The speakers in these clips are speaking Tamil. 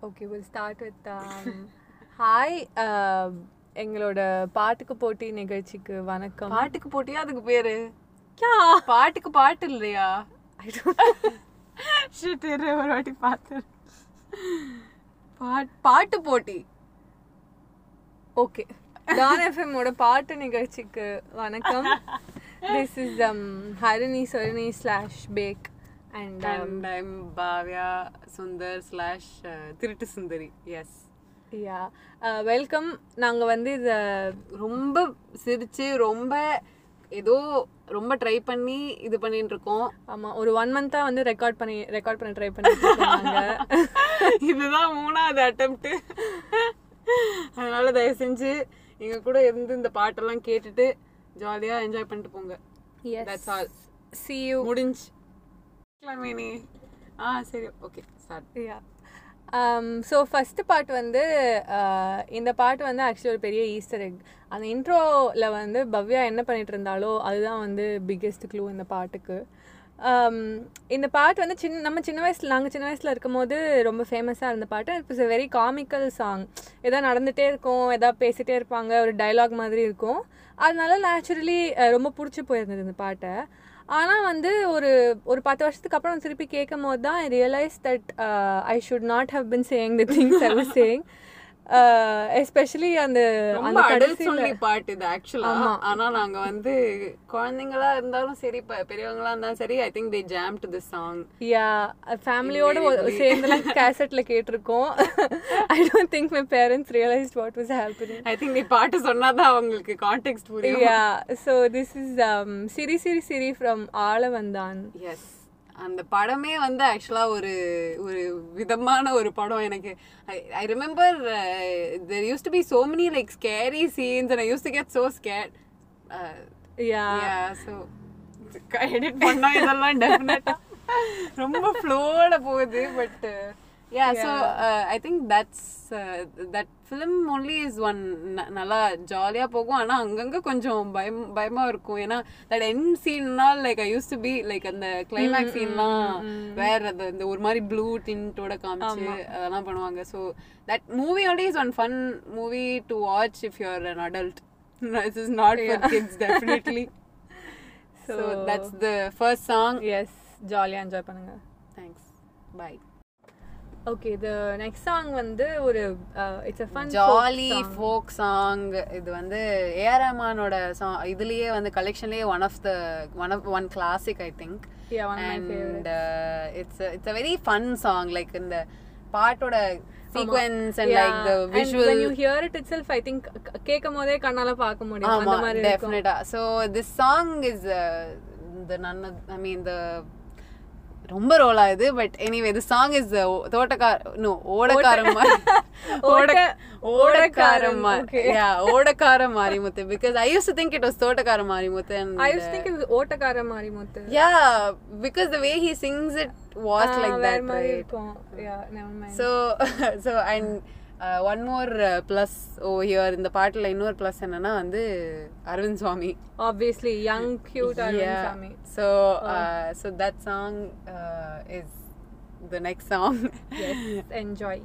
Okay will start with hi எங்களோட பாட்டுக்கு போட்டி நிகழ்ச்சிக்கு வணக்கம் பாட்டுக்கு போட்டியா அதுக்கு பேரு யா பாட்டுக்கு பாட்டு இல்லையா Shit, இரு, ஒரு வாட்டி பார்த்து பாட் பாட்டு போட்டி ஓகே டான் எஃப்எம்மோட பாட்டு நிகழ்ச்சிக்கு வணக்கம் திஸ் இஸ் ஹரிணி சொரிணி slash back and and I'm Bhavya Sundar slash திருட்டு சுந்தரி எஸ் யா வெல்கம் நாங்கள் வந்து இதை ரொம்ப சிரிச்சு ரொம்ப ஏதோ ரொம்ப ட்ரை பண்ணி இது பண்ணிட்டு இருக்கோம் ஆமாம் ஒரு ஒன் மந்த்தாக வந்து ரெக்கார்ட் பண்ணி ரெக்கார்ட் பண்ண ட்ரை பண்ணிட்டு இருக்காங்க இதுதான் மூணாவது அட்டம்ப்ட் அதனால தயவு செஞ்சு எங்க கூட இருந்து இந்த பாட்டெல்லாம் கேட்டுட்டு ஜாலியா என்ஜாய் பண்ணிட்டு போங்க That's all. சி யூ முடிஞ்சு கிளம்பினி ஆ சரி okay start yeah so first பாட்டு வந்து uh, இந்த பாட்டு வந்து ஆக்சுவலி ஒரு பெரிய ஈஸ்டர் எக் அந்த இன்ட்ரோவில் வந்து பவ்யா என்ன பண்ணிட்டு இருந்தாலோ அதுதான் வந்து பிக்கெஸ்ட் க்ளூ இந்த பாட்டுக்கு Um, இந்த பாட்டு வந்து சின்ன நம்ம சின்ன வயசில் நாங்கள் சின்ன வயசில் இருக்கும்போது ரொம்ப ஃபேமஸாக இருந்த பாட்டு it's a very comical song எதாவது நடந்துகிட்டே இருக்கும் எதாவது பேசிகிட்டே இருப்பாங்க ஒரு டைலாக் மாதிரி இருக்கும் அதனால நேச்சுரலி ரொம்ப பிடிச்சி போயிருந்தது இந்த பாட்டை ஆனால் வந்து ஒரு ஒரு பத்து வருஷத்துக்கு அப்புறம் திருப்பி கேட்கும் போது தான் I realize that I should not have been saying the things I was saying especially அந்த ரொம்ப அந்த அடல்ட் கடைசியில் சொல்லி பாட்டு இது ஆக்சுவலா ஆனா நாங்க வந்து குழந்தைங்களா இருந்தாலும் சரி ப- பெரியவங்களா இருந்தாலும் சரி I think they jam to this song yeah ஃபேமிலியோட சேர்ந்துலாம் கேசட்ல கேட்டிருக்கோம் I don't think my parents realized what was happening I think நீ பாட்டு சொன்னாதான் அவங்களுக்கு கான்டெக்ட் புரியும் யா ஸோ திஸ் இஸ் சிரி சிரி சிரி ஃப்ரம் ஆள வந்தான் எஸ் அந்த படமே வந்து ஆக்சுவலா ஒரு ஒரு விதமான ஒரு படம் எனக்கு I remember there used to be so many like scary scenes and I used to get so scared yeah so edit பண்ணா இதெல்லாம் டெஃபினட்டா ரொம்ப ஃப்ளோட போகுது but yeah so I think that's that film only is one நல்லா ஜாலியாக போகும் ஆனால் அங்கங்கே கொஞ்சம் பயம் பயமாக இருக்கும் ஏன்னா தட் என் சீன்னால் like I used to be like அந்த கிளைமேக்ஸ் சீன்லாம் வேற அது இந்த ஒரு மாதிரி ப்ளூ டின்ட்டோட காமிச்சு அதெல்லாம் பண்ணுவாங்க so that movie already is one fun movie to watch if you're an adult this is not for kids definitely so, that's the first song yes ஜாலியாக என்ஜாய் பண்ணுங்க thanks bye okay the next song வந்து ஒரு it's a fun jolly folk song இது வந்து ஏஆர் ரஹ்மானோட சாங் இதுலயே வந்து கலெக்ஷன்லயே one of the one of one classic I think Yeah, one of my and it's it's a very fun song like இந்த பாட்டோட sequence and like the when visual you hear it itself i think கேட்கும் போதே கண்ணால பார்க்க முடியும் அந்த ஆமா மாதிரி இருக்கும் டெஃபினட்டா ஸோ திஸ் சாங் இஸ் இந்த நன் ஐ மீன் த ரொம்ப ரோல் ஆகுது but anyway the song is தோட்டக்கார நோ ஓடக்காரம் ஓட ஓடக்காரம் okay. யா ஓடக்கார Marimuthu because I used to think it was தோட்டக்கார Marimuthu i used to think it was ஓட்டக்கார மாதிரி முத்து yeah because the way he sings it was like வேற தட் மாதிரி ரைட் இருக்கும் yeah never mind so so and one more plus oh here இந்த பாட்டில் இன்னொரு ப்ளஸ் என்னன்னா வந்து அரவிந்த் சுவாமி obviously young cute Aravind Yeah. சாமி So, uh, so that song uh, is the next song. yes enjoy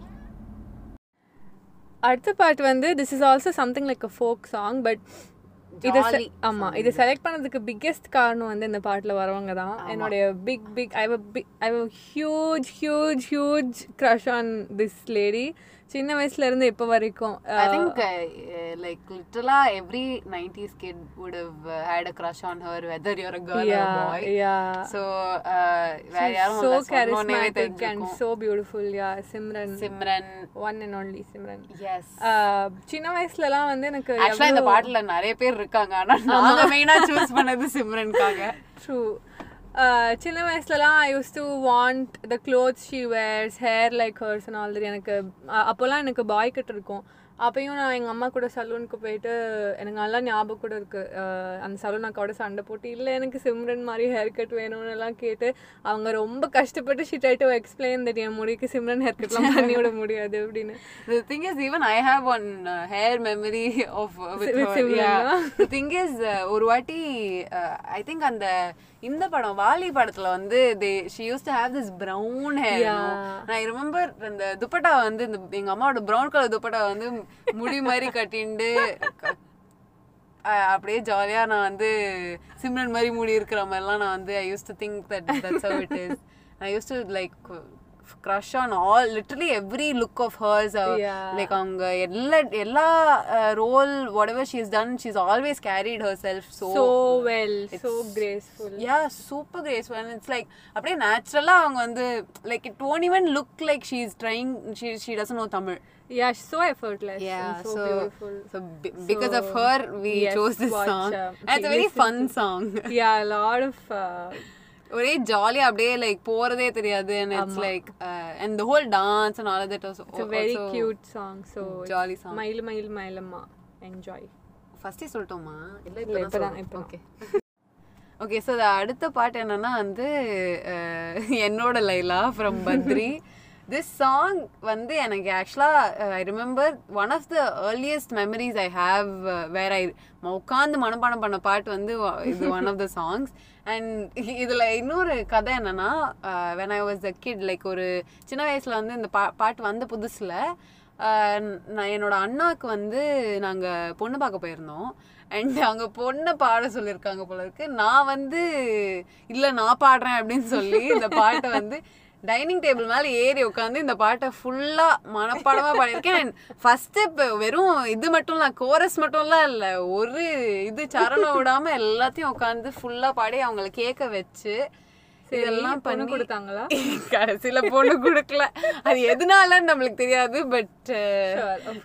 அடுத்த பாட்டு வந்து this is also something like a folk song but இது se- Jolly ஆமா இது செலக்ட் பண்ணதுக்கு பிக்கெஸ்ட் காரணம் வந்து இந்த பாட்டுல வரவங்க தான் என்னுடைய big big I I huge huge huge crush on this lady சின்ன வயசுல இருந்து இப்போ வரைக்கும் I think, uh, uh, like, literally every 90s kid would have uh, had a crush on her, whether you're a girl or a boy. yeah So, uh, வேற யாரும் so இல்ல, சொன்னோனே charismatic and தெரிஞ்சிருக்கும். so beautiful yeah Simran Simran one and only Simran yes Uh, சின்ன வயசுலலாம் வந்து எனக்கு ஆக்சுவலா இந்த பாட்டுல நிறைய பேர் இருக்காங்க ஆனா நாங்க மெயினா சூஸ் பண்ணது சிம்ரனுக்காக ட்ரூ சின்ன வயசுலலாம் I used to want the clothes she wears hair like hers and all எனக்கு அஹ், அப்போல்லாம் எனக்கு பாய் கட் இருக்கும் அப்பயும் நான் எங்கள் அம்மா கூட சலூனுக்கு போயிட்டு எனக்கு நல்லா ஞாபகம் கூட இருக்கு அஹ் அந்த சலூன் அக்காவோட சண்டை போட்டு இல்லை எனக்கு சிம்ரன் மாதிரி ஹேர் கட் வேணும்னு எல்லாம் கேட்டு அவங்க ரொம்ப கஷ்டப்பட்டு she try to explain that என் முடிக்கு சிம்ரன் ஹேர் கட்லாம் பண்ணி விட முடியாது அப்படின்னு The thing is, even I have one uh, hair memory of uh, with, With her. Simran, Yeah. no? The thing is, uh, ஒரு வாட்டி ஐ திங்க் அந்த இந்த படம் வாலி படத்துல வந்து they she used to have this brown hair Yeah. no? நான் ரிமெம்பர் அந்த துப்பட்டா வந்து இந்த எங்க அம்மாவோட brown கலர் துப்பட்டா வந்து முடி மாதிரி கட்டிண்டு க- அஹ் அப்படியே ஜாலியா நான் வந்து சிம்ரன் மாதிரி முடி இருக்கிற மாதிரிலாம் நான் வந்து I used to think that that's how it is I used to like crush on all literally every look of hers uh, Yeah. like அவங்க எல்லா எல்லா role whatever she's done she's always carried herself so so well so graceful yeah super graceful and it's like அப்படியே நேச்சுரலா அவங்க வந்து like it won't even look like she's trying she she doesn't know tamil yeah she's so effortless yeah and so, so beautiful so be- because of So, her we yes, chose this watch, song um, and it's a very listen fun song yeah a lot of uh, ஒரே ஜாலியா அப்படியே லைக் போறதே தெரியாது and it's like uh, and the whole dance and all of that was it's a very cute song so jolly song. மயில் மயில் மயிலம்மா enjoy ஃபர்ஸ்டே சொல்லட்டோமா இல்ல இல்ல, இப்பதான் இப்பதான், சொல்லணும். இப்பதான். okay ஓகே ஸோ அடுத்த பாட்டு என்னன்னா வந்து அஹ், என்னோட Laila from Badri this song வந்து எனக்கு ஆக்சுவலாக I remember one of the earliest memories I have where I உட்காந்து மனப்பாடம் பண்ண பாட்டு வந்து வ- இது one of the songs and இதில் இன்னொரு கதை என்னன்னா when I was a kid like ஒரு சின்ன வயசில் வந்து இந்த பா பாட்டு வந்த புதுசில் நான் என்னோட அண்ணாக்கு வந்து நாங்கள் பொண்ணு பார்க்க போயிருந்தோம் அண்ட் அங்கே பொண்ணை பாட சொல்லியிருக்காங்க போல இருக்கு நான் வந்து இல்லை நான் பாடுறேன் அப்படின்னு சொல்லி இந்த பாட்டை வந்து டைனிங் டேபிள் மேலே ஏறி உட்காந்து இந்த பாட்டை ஃபுல்லாக மனப்பாடமாக பாடியிருக்கேன் அண்ட் ஃபஸ்ட்டு இப்போ வெறும் இது மட்டும் இல்லை கோரஸ் மட்டும்லாம் இல்லை ஒரு இது சரணம் விடாமல் எல்லாத்தையும் உட்காந்து ஃபுல்லாக பாடி அவங்கள கேட்க வச்சு சரி, இதெல்லாம் பொண்ணு பண்ணி கொடுத்தாங்களா? கடைசியில பொண்ணு கொடுக்கல அது எதனாலன்னு நம்மளுக்கு தெரியாது பட் Sure, of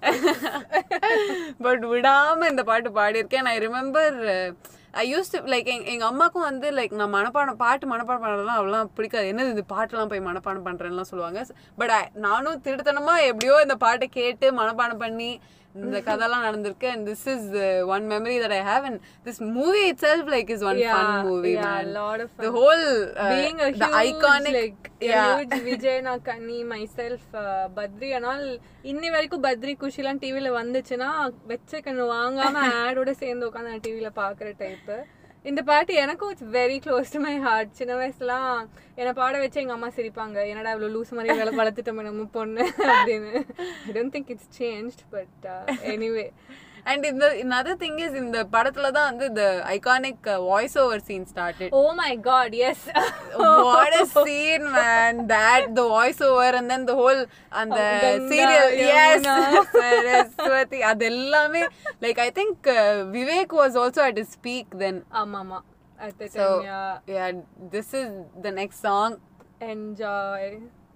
பட் விடாம இந்த பாட்டு பாடியிருக்கேன் I remember I used to like எங் எங்க அம்மாக்கும் வந்து லைக் நான் மனப்பாடம் பாட்டு மனப்பாடம் பண்ணுறதுலாம் அவ்வளோலாம் பிடிக்காது என்னது இது பாட்டெல்லாம் போய் மனப்பாடம் பண்றேன்லாம் சொல்லுவாங்க பட் நானும் திருத்தனமா எப்படியோ இந்த பாட்டை கேட்டு மனப்பாடம் பண்ணி இந்த கதைலாம் நடந்திருக்கு and this is one memory that I have and this movie itself like is one Yeah, fun movie yeah, man lot of the fun. whole uh, being a the huge iconic like yeah a huge Vijay Nakani myself uh, Badri ஆனால் இன்னி வரைக்கும் பத்ரி குஷிலாம் டிவில வந்துச்சுன்னா வச்ச கண்ணு வாங்காம ஆடோட சேர்ந்து உட்காந்து நான் டிவில பாக்குற டைப் இந்த பாட்டு எனக்கும் it's very close to my heart சின்ன வயசுலாம் என்னை பாட வச்சு எங்க அம்மா சிரிப்பாங்க என்னடா இவ்வளவு லூஸ் மாதிரி வேலை வளர்த்துட்டோமே நம்ம பொண்ணு அப்படின்னு I don't think it's change but anyway and in the another thing is இந்த படத்துல தான் வந்து the iconic uh, voice over scene started oh my god yes what a scene man that the voice over and then the whole அந்த Oh, Ganga, serial yes Yamuna. Saraswati அது எல்லாமே like I think uh, Vivek was also at his peak then ஆமா ஆமா at the so time yeah yeah this is the next song enjoy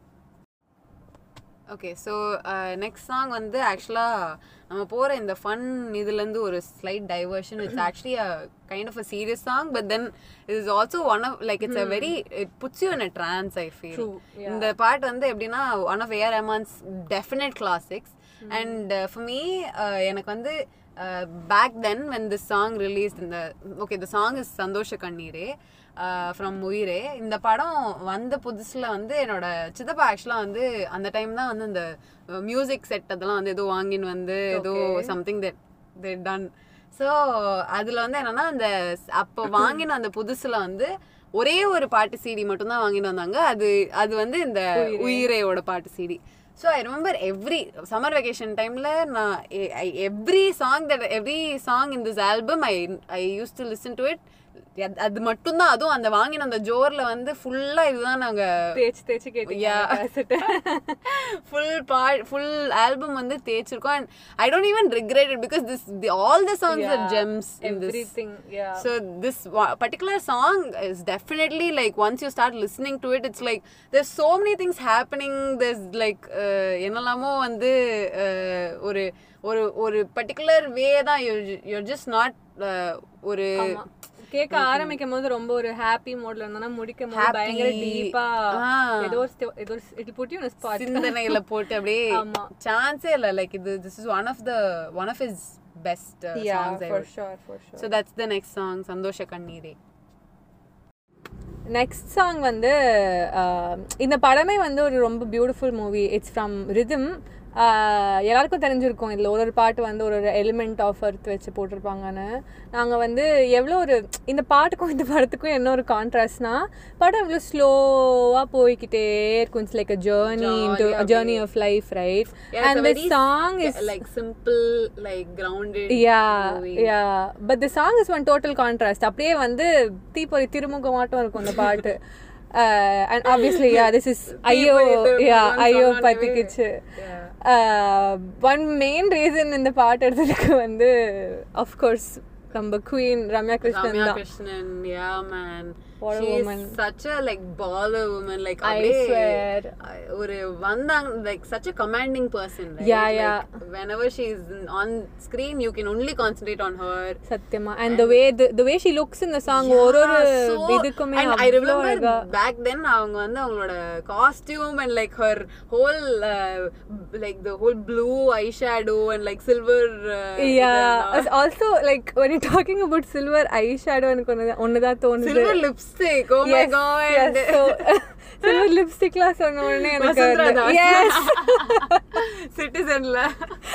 okay so next song வந்து ஆக்சுவலாக நம்ம போகிற இந்த ஃபன் இதுலேருந்து ஒரு slight diversion it's actually a kind of a serious song but then it is also one of like it's a very it puts you in a trance I feel True, yeah. இந்த பாட்டு வந்து எப்படின்னா one of AR Rahman's definite classics and for me எனக்கு வந்து back then when this song release இந்த ஓகே த சாங் இஸ் சந்தோஷ கண்ணீரே ஃப்ரம் உயிரே இந்த படம் வந்த புதுசில் வந்து என்னோட சித்தப்பா ஆக்சுவலாக வந்து அந்த டைம் தான் வந்து இந்த மியூசிக் செட் அதெல்லாம் வந்து ஏதோ வாங்கின்னு வந்து ஏதோ something that they done so அதில் வந்து என்னன்னா அந்த அப்போ வாங்கின அந்த புதுசில் வந்து ஒரே ஒரு பாட்டு சிடி மட்டும்தான் வாங்கிட்டு வந்தாங்க அது அது வந்து இந்த உயிரேயோட பாட்டு CD so I remember every summer vacation டைமில் நான் every song that every song in this album I I used to listen to it அது மட்டும்தான் அதுவும் அந்த வாங்கின அந்த ஜோர்ல வந்து ஃபுல்லா இதுதான் நாங்க தேய்ச்சி தேய்ச்சி கேட்டீங்க Yeah. cassette. ஃபுல் பா ஃபுல் ஆல்பம் வந்து தேய்ச்சிருக்கோம் and I don't even regret it because this all the songs are Yeah, gems in this everything yeah So this wa- particular song is definitely like once you start listening to it, it's like there's so many things happening. There's like uh, என்னெல்லாமோ வந்து uh, ஒரு ஒரு ஒரு பர்டிகுலர் வே தான் you're you're just not uh, ஒரு கேட்க ஆரம்பிக்கும் போது ரொம்ப ஒரு ஹாப்பி மோட்ல இருந்தோம்னா முடிக்கும் போது பயங்கர டீப்பா ஆ. ஏதோ ஒரு sti- ஏதோ இட் புட் யூ ஸ்பாட் சிந்தனையில போட்டு அப்படியே ஆமா. சான்ஸே இல்ல லைக் இது this is one of the one of his best yeah songs for sure for sure so that's the next song சந்தோஷ கண்ணீரே நெக்ஸ்ட் சாங் வந்து ஆஹ், இந்த படமே வந்து ஒரு ரொம்ப beautiful movie it's from Rhythm எல்லாருக்கும் தெரிஞ்சிருக்கும் இதில் ஒரு ஒரு பாட்டு வந்து ஒரு ஒரு எலிமெண்ட் ஆஃப் அர்த் வச்சு போட்டிருப்பாங்கன்னு நாங்கள் வந்து எவ்வளோ ஒரு இந்த பாட்டுக்கும் இந்த படத்துக்கும் என்ன ஒரு கான்ட்ராஸ்ட்னா படம் இவ்வளோ ஸ்லோவாக போய்க்கிட்டே இருக்கும் it's like a journey into journey of life right and the song is like simple like grounded yeah yeah but the song is one total contrast அப்படியே வந்து தீப்பொறி திருமுகமாட்டம் இருக்கும் அந்த பாட்டு அண்ட் ஆப்வியஸ்லி யா திஸ் இஸ் ஐயோ யா ஐயோ பத்திக்குச்சு ஒன் மெயின் ரீசன் இந்த பாட்டு எடுத்ததுக்கு வந்து அஃப்கோர்ஸ் நம்ம குவீன் ரம்யா கிருஷ்ணன் Ramya தான் Krishnan, yeah, man. What a She woman. is such a like baller woman. Like I அப்படியே, swear. அஹ், ஒரு வந்தாங்க like such a commanding person. Right? Yeah, yeah. Like, whenever she is on screen, you can only concentrate on her. சத்தியமா and the way the way she looks இந்த சாங் ஒரு ஒரு Yeah, so- இதுக்குமே and I அவ்வளோ remember அழகா back then அவங்க வந்து அவங்களோட costume and like her whole uh, like the whole blue eyeshadow and like silver uh, Yeah. இதெல்லாம். As Also, like when you're talking about silver eyeshadow, எனக்கு ஒன்னு- ஒண்ணுதான் தோணுது. silver lipstick oh my Yes, god yes. So, silver lipstickலாம் சொன்ன உடனே எனக்கு வசுந்தரா அந்த- Das. Yes. சிட்டிசன்ல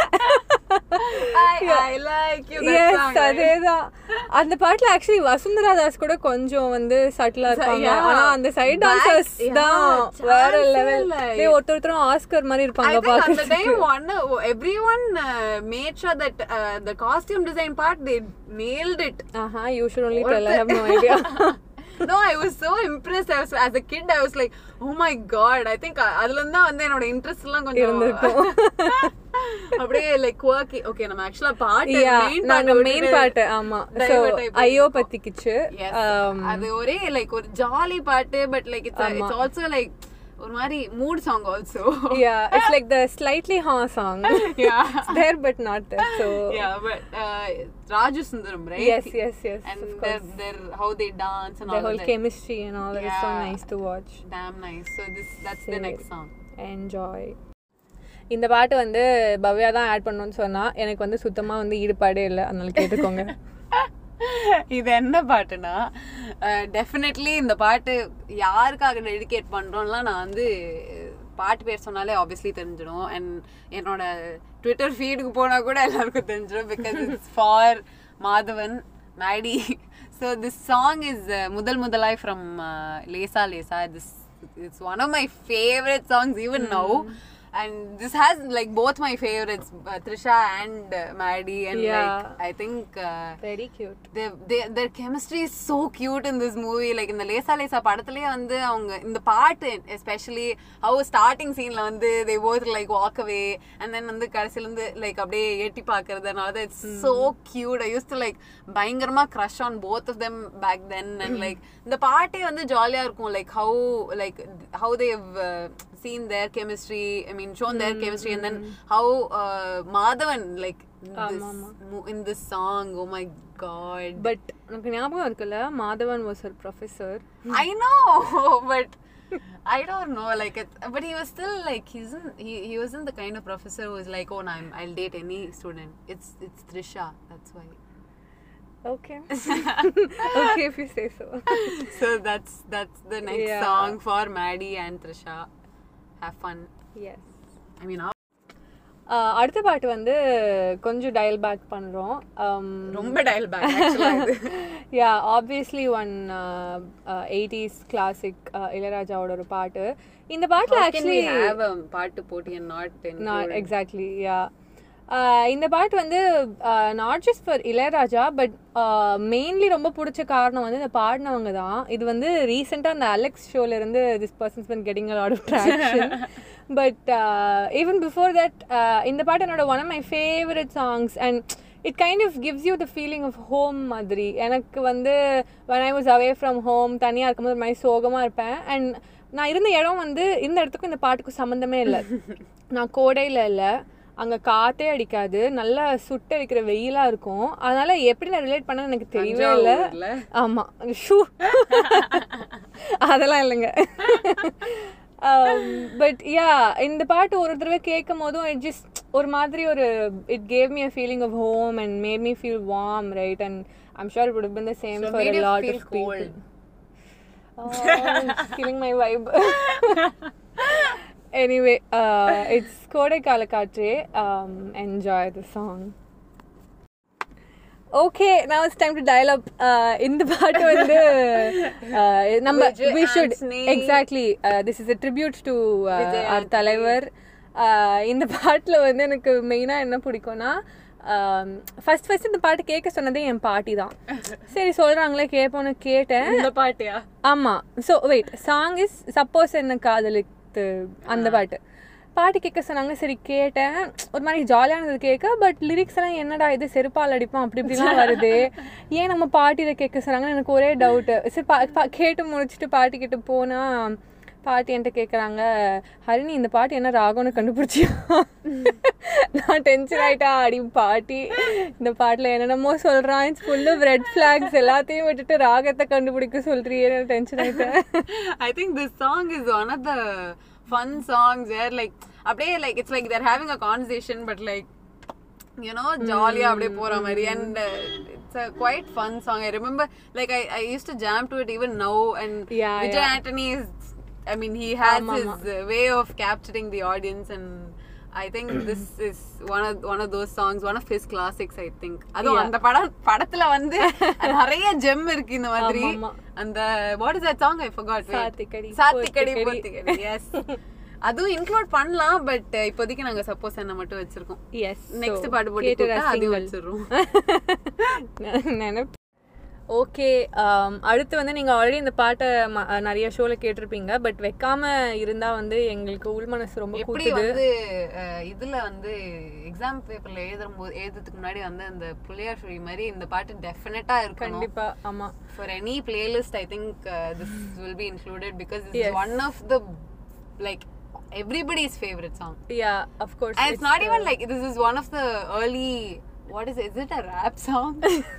I, I like you that Yes, song, right? அதேதான். அந்த பாட்டுல ஆக்சுவலி வசுந்தரா தாஸ் கூட கொஞ்சம் வந்து சட்டிலா இருப்பாங்க yeah. ஆனா அந்த சைட் Back- டான்சர்ஸ் yeah, தான் வேற chance லெவல் இல்ல. ஒருத்தர் ஒருத்தரும் ஆஸ்கர் மாதிரி I இருப்பாங்க think at the பாக்கிறதுக்கு time one everyone uh, made sure that uh, the costume design part they nailed it. ஆஹா you should only tell I have no idea no, I was so impressed. I was as a kid, I was like, oh my god. I think uh, அதுல இருந்தா வந்து என்னோட இன்ட்ரெஸ்ட் எல்லாம் கொஞ்சம் இருந்திருக்கும். அப்படியே லைக் quirky okay நம்ம ஆக்சுவலா பாட்டு யா மெயின் நாங்க மெயின் பாட்டு ஆமா சோ divert ஆகி ஐயோ பத்திக்குச்சு Yes. Um, அது ஒரே லைக் ஒரு ஜாலி பாட்டு but like it's it's also like ஒரு மாதிரி mood song also yeah it's like the slightly ha song yeah it's there but not there so yeah but uh, Raju Sundaram right yes yes yes and of their, course their how they dance and the all whole of that chemistry and all that is so Yeah. nice to watch damn nice so this that's the சரி. next song enjoy இந்த பாட்டு வந்து பவ்யா தான் ஆட் பண்ணணும்னு சொன்னா எனக்கு வந்து சுத்தமா வந்து ஈடுபாடே இல்லை அதனால கேட்டுக்கோங்க இது என்ன பாட்டுனா டெஃபினெட்லி இந்த பாட்டு யாருக்காக டெடிகேட் பண்றோம்லாம் நான் வந்து பாட்டு பேர் சொன்னாலே ஆப்வியஸ்லி தெரிஞ்சிடும் அண்ட் என்னோட ட்விட்டர் ஃபீடுக்கு போனா கூட எல்லாருக்கும் தெரிஞ்சிடும் because it's for Madhavan Maddy so this song is முதல் முதலாய் from Lesa Lesa this it's one of my favourite songs even now and this has like both my favorites uh, trisha and uh, maddie and Yeah. like i think uh, very cute they, they, their chemistry is so cute in this movie like இந்த லேசா லேசா படத்துலயே வந்து அவங்க இந்த பாட்டு எஸ்பெஷலி how ஸ்டார்டிங் சீன்ல வந்து they both like walk away and then வந்து கடைசில இருந்து like அப்படியே எட்டி பாக்குறதுனால it's so cute i used to like பயங்கரமா crush on both of them back then and like இந்த பாட்டே வந்து ஜாலியா இருக்கும் like how like how they've uh, seen their chemistry i mean shown their chemistry and then how uh, madhavan like this mo- in this song oh my god but உனக்கு ஞாபகம் இருக்குல்ல மாதவன் வாஸ் ஒரு professor I know, but I don't know. Like, it, but he was still like he isn't. He, he wasn't the kind of professor who was like, oh, no, I'm, I'll date any student. It's it's Trisha. That's why. Okay okay if you say so so that's that's the next Yeah. song for Maddie and Trisha. Have fun. yes I mean, ஆஹ் அடுத்த பாட்டு வந்து கொஞ்சம் டயல் பேக் பண்றோம் ரொம்ப dial back actually. Yeah obviously one eighties classic இளையராஜாவோட ஒரு பாட்டு இந்த பாட்டுல How can we actually have a பாட்டு போட்டி and not not include- exactly yeah இந்த பாட்டு வந்து not just for Ilaiyaraaja but mainly ரொம்ப பிடிச்ச காரணம் வந்து இந்த பாடினவங்க தான் இது வந்து ரீசெண்டாக அந்த அலெக்ஸ் ஷோல இருந்து this person's fun getting a lot of traction but even before that இந்த பாட்டு என்னோட one of my favourite songs and it kind of gives you the feeling of home மாதிரி எனக்கு வந்து when I was away from home தனியாக இருக்கும்போது ஒரு மாதிரி சோகமாக இருப்பேன் அண்ட் நான் இருந்த இடம் வந்து இந்த இடத்துக்கும் இந்த பாட்டுக்கும் சம்மந்தமே இல்லை நான் கோடையில் இல்லை அங்க காத்தே அடிக்காது நல்லா சுட்டு அடிக்கிற வெயிலா இருக்கும் அதனால எப்படி நான் ரிலேட் பண்ண எனக்கு தெரியவே இல்லை தஞ்சாவூர்ல. ஆமா ஷூ அதெல்லாம் இல்லைங்க பட் யா இந்த பாட்டு ஒரு தடவை கேட்கும் போதும் இட் ஜஸ்ட் ஒரு மாதிரி ஒரு it gave me a feeling of home and made me feel warm right and I'm sure it would have been the same So for made a you lot feel of people cold. Oh, it's killing my vibe. anyway, uh, it's Kodai Kalakatre. Um, enjoy the song. Okay now it's time to dial up uh, இந்த பாட்டு வந்து uh, நம்ம Vijay we should Antony. exactly uh, this is a tribute to uh, Vijay our Antony. தலைவர் uh, இந்த பாட்டில் வந்து எனக்கு மெயினாக என்ன பிடிக்கும்னா ஃபர்ஸ்ட் ஃபர்ஸ்ட் இந்த பாட்டு கேட்க சொன்னதே என் பாட்டி தான் சரி சொல்கிறாங்களே கேட்போன்னு கேட்டேன் இந்த பாட்டியா ஆமா so wait song is suppose என்ன காதலித்து அந்த பாட்டு பாட்டு கேட்க சொன்னாங்க சரி கேட்டேன் ஒரு மாதிரி ஜாலியானது கேட்க பட் லிரிக்ஸ் எல்லாம் என்னடா இது செருப்பால் அடிப்போம் அப்படி இப்படிலாம் வருது ஏன் நம்ம பாட்டியில் கேட்க சொன்னாங்கன்னு எனக்கு ஒரே டவுட்டு சரி பா பா- கேட்டு முடிச்சுட்டு பாட்டி கிட்ட போனா பாட்டி என்கிட்ட கேட்குறாங்க ஹரிணி இந்த பாட்டு என்ன ராகம்னு கண்டுபிடிச்சியா நான் டென்ஷன் ஆயிட்டா அடி பாட்டி இந்த பாட்டில் என்னென்னமோ சொல்கிறான் it's full of red flags எல்லாத்தையும் விட்டுட்டு ராகத்தை கண்டுபிடிக்க சொல்றியே டென்ஷன் ஆயிட்டேன் I think this song is one of the fun songs where like அப்படியே like it's like they're having a conversation but like you know jolly அப்படியே போற மாதிரி and uh, it's a quite fun song I remember like I, I used to jam to it even now and Yeah, Vijay yeah. Antony is I mean he has ஆமா, his uh, way of capturing the audience and I think this is one of one of those songs one of his classics I think அதுவும் Yeah. அந்த படம் படத்துல வந்து நிறைய ஜெம் இருக்கு இந்த மாதிரி ஆமா, ஆமா. அந்த what is that song I forgot wait. சாத்திக்கடி, சாத்திக்கடி போத்திக்கடி. போத்திக்கடி எஸ் அதுவும் இன்க்ளூட் பண்ணலாம் பட் இப்போதைக்கு நாங்க சப்போஸ் என்ன மட்டும் வச்சிருக்கோம் எஸ் நெக்ஸ்ட் பாட்டு போட்டு கூப்பிட்டா அதையும் வச்சிடுறோம் நினைப்பு ஓகே அடுத்து வந்து நீங்கள் ஆல்ரெடி இந்த பாட்டை ம- நிறைய ஷோவில் கேட்டிருப்பீங்க பட் வைக்காம இருந்தால் வந்து எங்களுக்கு உள் மனசு ரொம்ப எப்படி கூட்டுது வந்து அஹ், இதுல வந்து எக்ஸாம் பேப்பர்ல எழுதும் போது எழுதுறதுக்கு முன்னாடி வந்து அந்த புள்ளியார் சுழி மாதிரி இந்த பாட்டு டெஃபினட்டா இருக்கணும் கண்டிப்பா ஆமா for any playlist i think uh, this will be included because this Yes. is one of the like everybody's favorite song yeah of course and it's, not even like this is one of the early what is it is it a rap song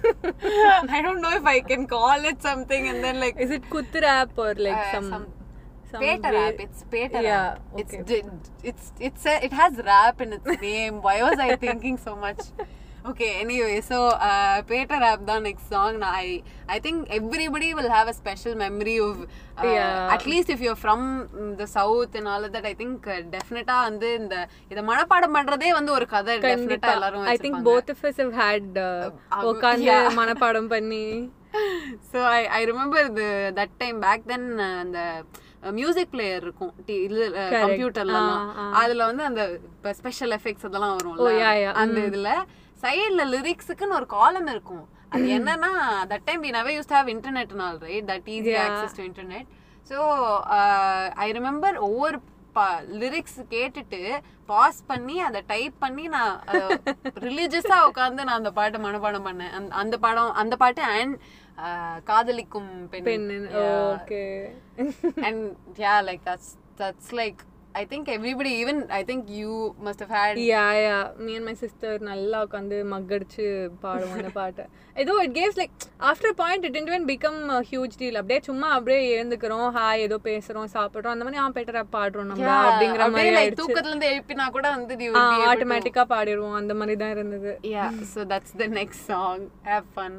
i don't know if i can call it something and then like is it kuth rap or like uh, some some some Peta way- rap. It's Peta Yeah, rap. It's okay. di- it's it's a, it has rap in its name. Why was I thinking so much? Okay. Anyway, so uh, Peta rap the next song. Now, I I think everybody will have a special memory of. Uh, Yeah. At least if you're from mm, the south and all of that, I think uh, definitely வந்து இந்த இத மனப்பாடம் பண்றதே வந்து ஒரு கதை கண்டிப்பா டெஃபினட்டா எல்லாரும் I think both of us have had uh, Um, உட்காந்து yeah. மனப்பாடம் பண்ணி so I I remember to that time back then அந்த மியூசிக் பிளேயர் இருக்கும் டி- இது கம்ப்யூட்டர்லாம் ஆ, ஆ. அதுல வந்து அந்த ஸ்பெஷல் எஃபெக்ட்ஸ் அதெல்லாம் ஓ, வரும்ல yeah, yeah. அந்த இதுல சைடுல லிரிக்ஸுக்குன்னு ஒரு காலம் இருக்கும் அது என்னன்னா that time we never use have internet நாள் right that easy Yeah. Access to internet so I remember ஒவ்வொரு லிரிக்ஸ் கேட்டுட்டு பாஸ் பண்ணி அதை டைப் பண்ணி நான் ரிலீஜியஸா உட்காந்து நான் அந்த பாட்டை மனப்பாடம் பண்ணேன் அந்த- அந்த படம் அந்த பாட்டு அண்ட் காதலிக்கும் பெண் பெண்ணு okay and yeah like that's that's like i think everybody even i think you must have had yeah yeah me and my sister நல்லா உட்காந்து மக்கடிச்சு பாடுவோம் அந்த பாட்டை ஏதோ it gives like after point it didn't become huge deal அப்படியே சும்மா அப்படியே எழுந்துக்கிறோம் ஹாய் ஏதோ பேசுறோம் சாப்பிடுறோம் அந்த மாதிரி ஆ பெட்டரா பாடுறோம் நம்ம Yeah, அப்படிங்கிற அப்படியே மாதிரி like ஆயிடுச்சு தூக்கத்துல இருந்து எழுப்பினா கூட வந்து you would be able to- ஆட்டோமேட்டிக்கா பாடிடுவோம் அந்த மாதிரி தான் இருந்தது yeah so that's the next song have fun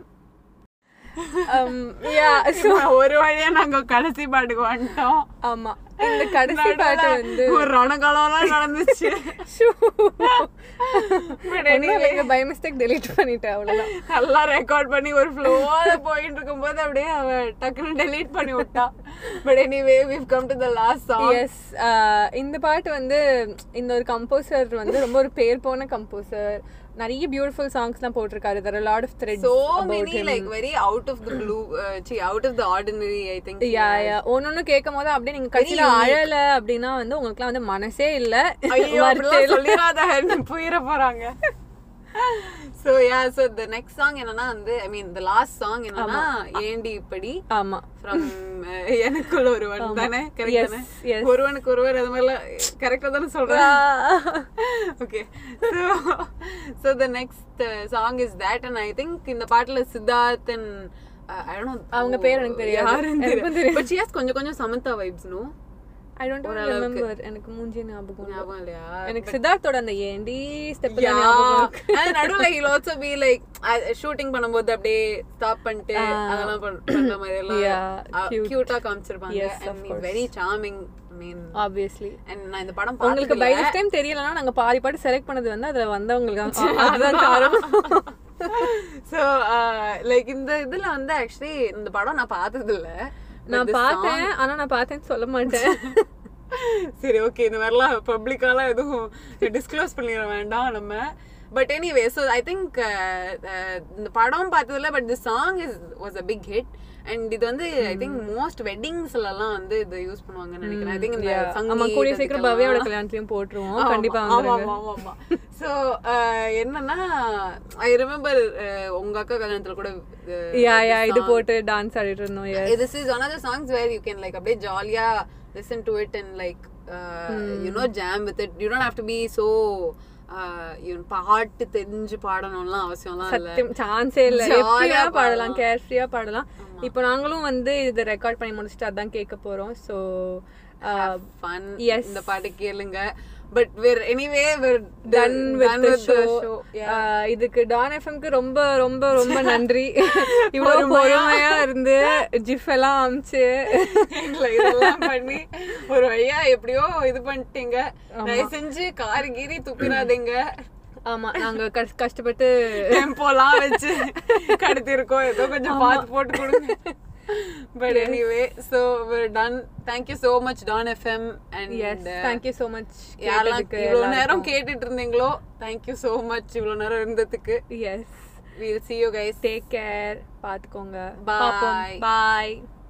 yeah so ஒரு வழியா நாங்க கடைசி பாட்டுக்கு வந்துட்டோம் ஆமா இந்த கடைசி பாட்டு வந்து ஒரு ரணகாலம்லாம் நடந்துச்சு பை மிஸ்டேக் டெலீட் பண்ணிட்டேன் அவ்வளவுதான் நல்லா ரெக்கார்ட் பண்ணி ஒரு ஃப்ளோல போயிட்டு இருக்கும்போது அப்படியே அவ டக்குன்னு டெலீட் பண்ணி விட்டா but anyway we've come to the last song yes இந்த பாட்டு வந்து இந்த ஒரு கம்போசர் வந்து ரொம்ப ஒரு பேர் போன கம்போசர் நிறைய பியூட்டிஃபுல் சாங்ஸ்லாம் போட்டிருக்காரு there are a lot of threads so about many him. like very out of the blue uh, see, out of the ordinary i think யா யா ஒன்னொன்னு கேட்கும் போது அப்படியே நீங்க கடைசியில அழல அப்படின்னா வந்து உங்களுக்குலாம் வந்து மனசே இல்ல ஐயோ வருத்தம் அப்படிலாம் இல்ல. சொல்லிடாத போயிட போறாங்க so yeah so the next song என்னன்னா வந்து ஐ மீன் த லாஸ்ட் சாங் என்னன்னா ஏண்டி இப்படி ஆமா ஃப்ரம் எனக்குள்ள ஒருவன் தானே கரெக்ட் Yes, தானே yes. ஒருவனுக்கு ஒருவர் அது மாதிரிலாம் கரெக்டா தானே சொல்றேன் okay so so the next song is that and I think இந்த பாட்டுல சித்தார்த் அண்ட் ஐ டோன்ட் அவங்க பேர் எனக்கு தெரியாது. யாருன்னு எனக்கும் தெரியும் பட் ஷியாஸ் கொஞ்சம் கொஞ்சம் Samantha vibes no I don't remember எனக்கு மூஞ்சி ஞாபகம் இல்ல. ஞாபகம் இல்லையா எனக்கு சித்தார்த்தோட அந்த ஏண்டி ஸ்டெப் Yeah. ஞாபகம் இருக்கு And நடுவுல he'll also be like shooting பண்ணும்போது அப்படியே ஸ்டாப் பண்ணிட்டு அதெல்லாம் பண்- பண்ற மாதிரி Yeah, எல்லாம் cute. கியூட்டா காமிச்சிருப்பாங்க Yes, of and course. Very charming I mean obviously and நான் இந்த படம் உங்களுக்கு பை பார்த்ததில்ல. டைம் தெரியலனா நாங்க பாதி பாட்டு செலக்ட் பண்ணது வந்து அதுல வந்தவங்களுக்கு தான். அதுதான் காரணம் ஸோ லைக் இந்த இதுல வந்து ஆக்சுவலி இந்த படம் நான் பார்த்தது இல்ல நான் பார்த்தேன் ஆனா நான் பார்த்தேன்னு சொல்ல மாட்டேன் சரி ஓகே இந்த மாதிரிலாம் பப்ளிக்காலாம் எதுவும் டிஸ்க்ளோஸ் பண்ணிட வேண்டாம் நம்ம but anyway so I think இந்த படம் பார்த்ததுல but the song is was a big hit and இது வந்து ஐ திங்க் மோஸ்ட் வெட்டிங்ஸ்ல எல்லாம் வந்து இது யூஸ் பண்ணுவாங்கன்னு நினைக்கிறேன் ஐ திங்க் இந்த Yeah. சங்கீத் ஆமா கூடிய சீக்கிரம் அதுக்கெல்லாம். பவ்யாவோட கல்யாணத்துலயும் போட்டுருவோம் ஆமா, கண்டிப்பா ஆமா, வந்துருங்க ஆமா, ஆமா. So, uh, என்னன்னா ஐ ரிமெம்பர் உங்க அக்கா கல்யாணத்துல கூட uh, யா யா this இது song. போட்டு டான்ஸ் ஆடிட்டு இருந்தோம் yes. Uh, this is one of the songs where you can like அப்படியே ஜாலியா listen to it and like uh, you know jam with it you don't have to be so uh, you know, பாட்டு தெரிஞ்சு பாடணும்லாம் அவசியம்லாம் இல்ல சத்தியம் சான்ஸே இல்ல Jolly-ஆ எப்படியா பாடலாம் பாடலாம். கேர்ஃப்ரீயா பாடலாம் இப்போ நாங்களும் வந்து இதை ரெக்கார்ட் பண்ணி முடிச்சுட்டு அதான் கேட்க போறோம் ஸோ ஃபன் Yes. இந்த பாட்டு கேளுங்க but we're anyway we're done with done the with the show show. Yeah. இதுக்கு டான் எஃப்எம்க்கு ரொம்ப ரொம்ப ரொம்ப நன்றி இவ்வளவு பொறுமையா இருந்து ஜிஃப் எல்லாம் அமிச்சு எங்களை இதெல்லாம் பண்ணி ஒரு வழியா எப்படியோ இது பண்ணிட்டீங்க தயவு செஞ்சு காரி கீரி துப்பிடாதீங்க ஆமா நாங்க கஷ்- கஷ்டப்பட்டு டெம்போலாம் வச்சு கடத்திருக்கோம் ஏதோ கொஞ்சம் பார்த்து போட்டு கொடுங்க but anyway so done thank you so much Dawn FM and yes thank you so much யாரெல்லாம் இவ்வளோ நேரம் கேட்டுட்டு இருந்தீங்களோ தேங்க்யூ ஸோ மச் இவ்வளோ நேரம் இருந்ததுக்கு yes we'll see you guys take care பாத்துக்கோங்க Bye. பாய்